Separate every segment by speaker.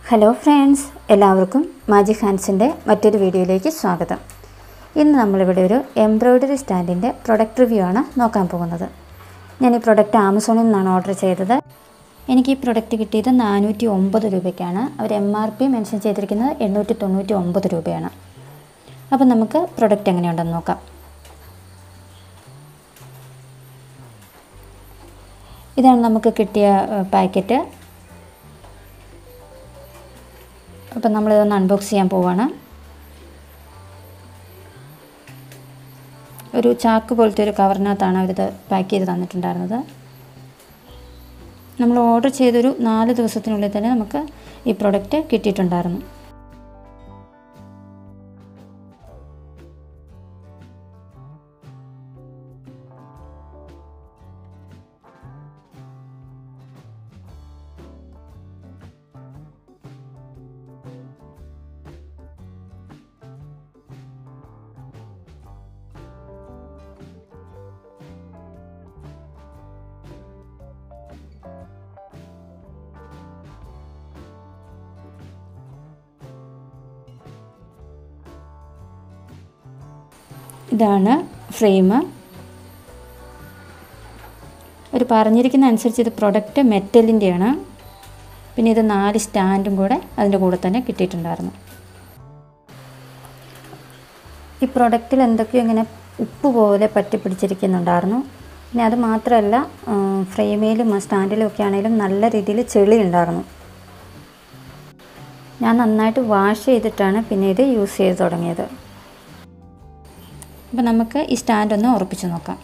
Speaker 1: hello friends എല്ലാവർക്കും magic ഹാൻഡ്സിൻ്റെ മറ്റൊരു വീഡിയോയിലേക്ക് സ്വാഗതം ഇന്ന് നമ്മളിവിടെ ഒരു എംബ്രോയ്ഡറി സ്റ്റാൻഡിൻ്റെ പ്രൊഡക്റ്റ് റിവ്യൂ ആണ് നോക്കാൻ പോകുന്നത് ഞാൻ ഈ പ്രൊഡക്റ്റ് ആമസോണിൽ നിന്നാണ് ഓർഡർ ചെയ്തത് എനിക്ക് ഈ പ്രൊഡക്റ്റ് കിട്ടിയത് നാനൂറ്റി ഒമ്പത് രൂപയ്ക്കാണ് അവർ എം ആർ പി മെൻഷൻ ചെയ്തിരിക്കുന്നത് എണ്ണൂറ്റി തൊണ്ണൂറ്റി ഒമ്പത് രൂപയാണ് അപ്പം നമുക്ക് പ്രൊഡക്റ്റ് എങ്ങനെയുണ്ടെന്ന് നോക്കാം ഇതാണ് നമുക്ക് കിട്ടിയ പാക്കറ്റ് അപ്പം നമ്മളിതൊന്ന് അൺബോക്സ് ചെയ്യാൻ പോവാണ് ഒരു ചാക്ക് പോലത്തെ ഒരു കവറിനകത്താണ് അവരിത് പാക്ക് ചെയ്ത് തന്നിട്ടുണ്ടായിരുന്നത് നമ്മൾ ഓർഡർ ചെയ്തൊരു നാല് ദിവസത്തിനുള്ളിൽ തന്നെ നമുക്ക് ഈ പ്രൊഡക്റ്റ് കിട്ടിയിട്ടുണ്ടായിരുന്നു ഇതാണ് ഫ്രെയിം ഒരു പറഞ്ഞിരിക്കുന്ന അനുസരിച്ച് ഇത് പ്രൊഡക്റ്റ് മെറ്റലിൻ്റെയാണ് പിന്നെ ഇത് നാല് സ്റ്റാൻഡും കൂടെ അതിൻ്റെ കൂടെ തന്നെ കിട്ടിയിട്ടുണ്ടായിരുന്നു ഈ പ്രൊഡക്റ്റിൽ എന്തൊക്കെയോ ഇങ്ങനെ ഉപ്പ് പോലെ പറ്റി പിടിച്ചിരിക്കുന്നുണ്ടായിരുന്നു പിന്നെ അത് മാത്രമല്ല ഫ്രെയിമിലും സ്റ്റാൻഡിലും ഒക്കെ ആണെങ്കിലും നല്ല രീതിയിൽ ചെളി ഉണ്ടായിരുന്നു ഞാൻ നന്നായിട്ട് വാഷ് ചെയ്തിട്ടാണ് പിന്നെ ഇത് യൂസ് ചെയ്ത് തുടങ്ങിയത് അപ്പോൾ നമുക്ക് ഈ സ്റ്റാൻഡ് ഒന്ന് ഉറപ്പിച്ച് നോക്കാം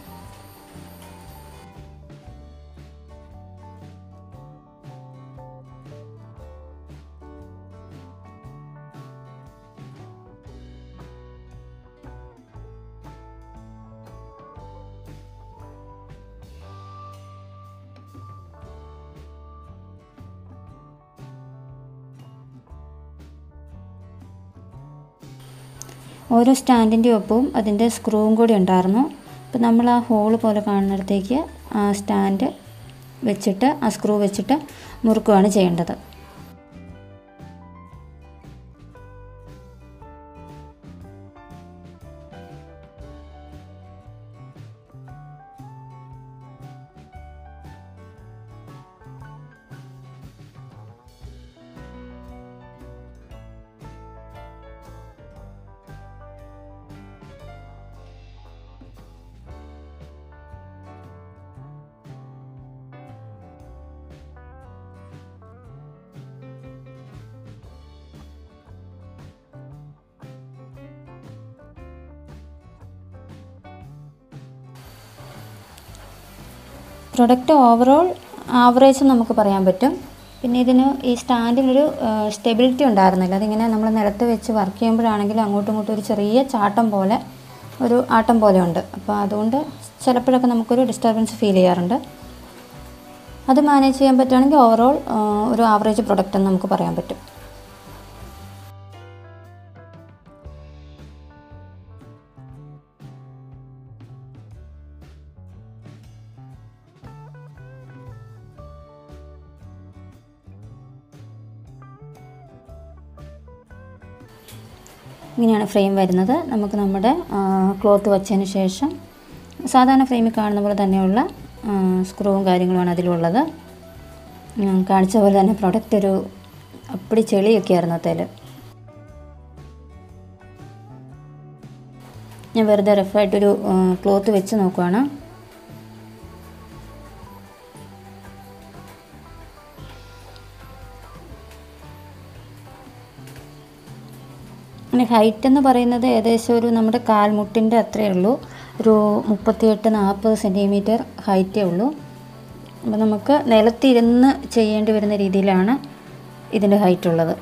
Speaker 1: ഓരോ സ്റ്റാൻഡിൻ്റെ ഒപ്പവും അതിൻ്റെ സ്ക്രൂവും കൂടി ഉണ്ടായിരുന്നു അപ്പോൾ നമ്മൾ ആ ഹോള് പോലെ കാണുന്നിടത്തേക്ക് ആ സ്റ്റാൻഡ് വെച്ചിട്ട് ആ സ്ക്രൂ വെച്ചിട്ട് മുറുക്കുകയാണ് ചെയ്യേണ്ടത് പ്രൊഡക്റ്റ് ഓവറോൾ ആവറേജ് നമുക്ക് പറയാൻ പറ്റും പിന്നെ ഇതിന് ഈ സ്റ്റാൻഡിനൊരു സ്റ്റെബിലിറ്റി ഉണ്ടായിരുന്നില്ല അതിങ്ങനെ നമ്മൾ നിലത്ത് വെച്ച് വർക്ക് ചെയ്യുമ്പോഴാണെങ്കിലും അങ്ങോട്ടും ഇങ്ങോട്ടും ഒരു ചെറിയ ചാട്ടം പോലെ ഒരു ആട്ടം പോലെ ഉണ്ട് അപ്പോൾ അതുകൊണ്ട് ചിലപ്പോഴൊക്കെ നമുക്കൊരു ഡിസ്റ്റർബൻസ് ഫീൽ ചെയ്യാറുണ്ട് അത് മാനേജ് ചെയ്യാൻ പറ്റുകയാണെങ്കിൽ ഓവറോൾ ഒരു ആവറേജ് പ്രൊഡക്റ്റ് എന്ന് നമുക്ക് പറയാൻ പറ്റും ഇങ്ങനെയാണ് ഫ്രെയിം വരുന്നത് നമുക്ക് നമ്മുടെ ക്ലോത്ത് വച്ചതിന് ശേഷം സാധാരണ ഫ്രെയിമിൽ കാണുന്ന പോലെ തന്നെയുള്ള സ്ക്രൂവും കാര്യങ്ങളുമാണ് അതിലുള്ളത് കാണിച്ച പോലെ തന്നെ പ്രൊഡക്റ്റ് ഒരു അപ്പടി ചെളിയൊക്കെ ആയിരുന്നു അതിൽ ഞാൻ വെറുതെ റഫായിട്ടൊരു ക്ലോത്ത് വെച്ച് നോക്കുവാണ് അങ്ങനെ ഹൈറ്റ് എന്ന് പറയുന്നത് ഏകദേശം ഒരു നമ്മുടെ കാൽമുട്ടിൻ്റെ അത്രയേ ഉള്ളൂ ഒരു മുപ്പത്തിയെട്ട് നാൽപ്പത് സെൻറ്റിമീറ്റർ ഹൈറ്റേ ഉള്ളൂ അപ്പോൾ നമുക്ക് നിലത്തിരുന്ന് ചെയ്യേണ്ടി വരുന്ന രീതിയിലാണ് ഇതിൻ്റെ ഹൈറ്റ് ഉള്ളത്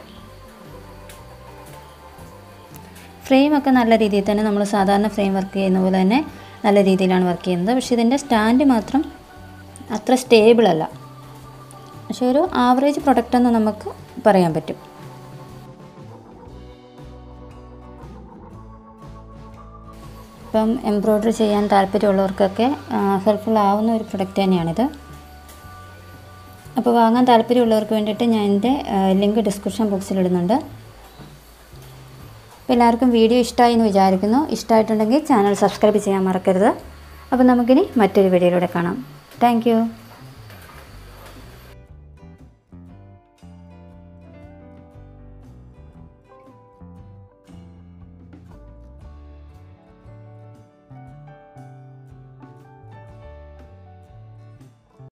Speaker 1: ഫ്രെയിമൊക്കെ നല്ല രീതിയിൽ തന്നെ നമ്മൾ സാധാരണ ഫ്രെയിം വർക്ക് ചെയ്യുന്ന പോലെ തന്നെ നല്ല രീതിയിലാണ് വർക്ക് ചെയ്യുന്നത് പക്ഷേ ഇതിൻ്റെ സ്റ്റാൻഡ് മാത്രം അത്ര സ്റ്റേബിൾ അല്ല പക്ഷേ ഒരു ആവറേജ് പ്രൊഡക്റ്റ് എന്ന് നമുക്ക് പറയാൻ പറ്റും ഇപ്പം എംബ്രോയ്ഡറി ചെയ്യാൻ താല്പര്യമുള്ളവർക്കൊക്കെ ഹെൽപ്ഫുൾ ആവുന്ന ഒരു പ്രൊഡക്റ്റ് തന്നെയാണിത് അപ്പോൾ വാങ്ങാൻ താല്പര്യമുള്ളവർക്ക് വേണ്ടിയിട്ട് ഞാൻ എൻ്റെ ലിങ്ക് ഡിസ്ക്രിപ്ഷൻ ബോക്സിൽ ഇടുന്നുണ്ട് അപ്പോൾ എല്ലാവർക്കും വീഡിയോ ഇഷ്ടമായി എന്ന് വിചാരിക്കുന്നു ഇഷ്ടമായിട്ടുണ്ടെങ്കിൽ ചാനൽ സബ്സ്ക്രൈബ് ചെയ്യാൻ മറക്കരുത് അപ്പോൾ നമുക്കിനി മറ്റൊരു വീഡിയോയിലൂടെ കാണാം താങ്ക്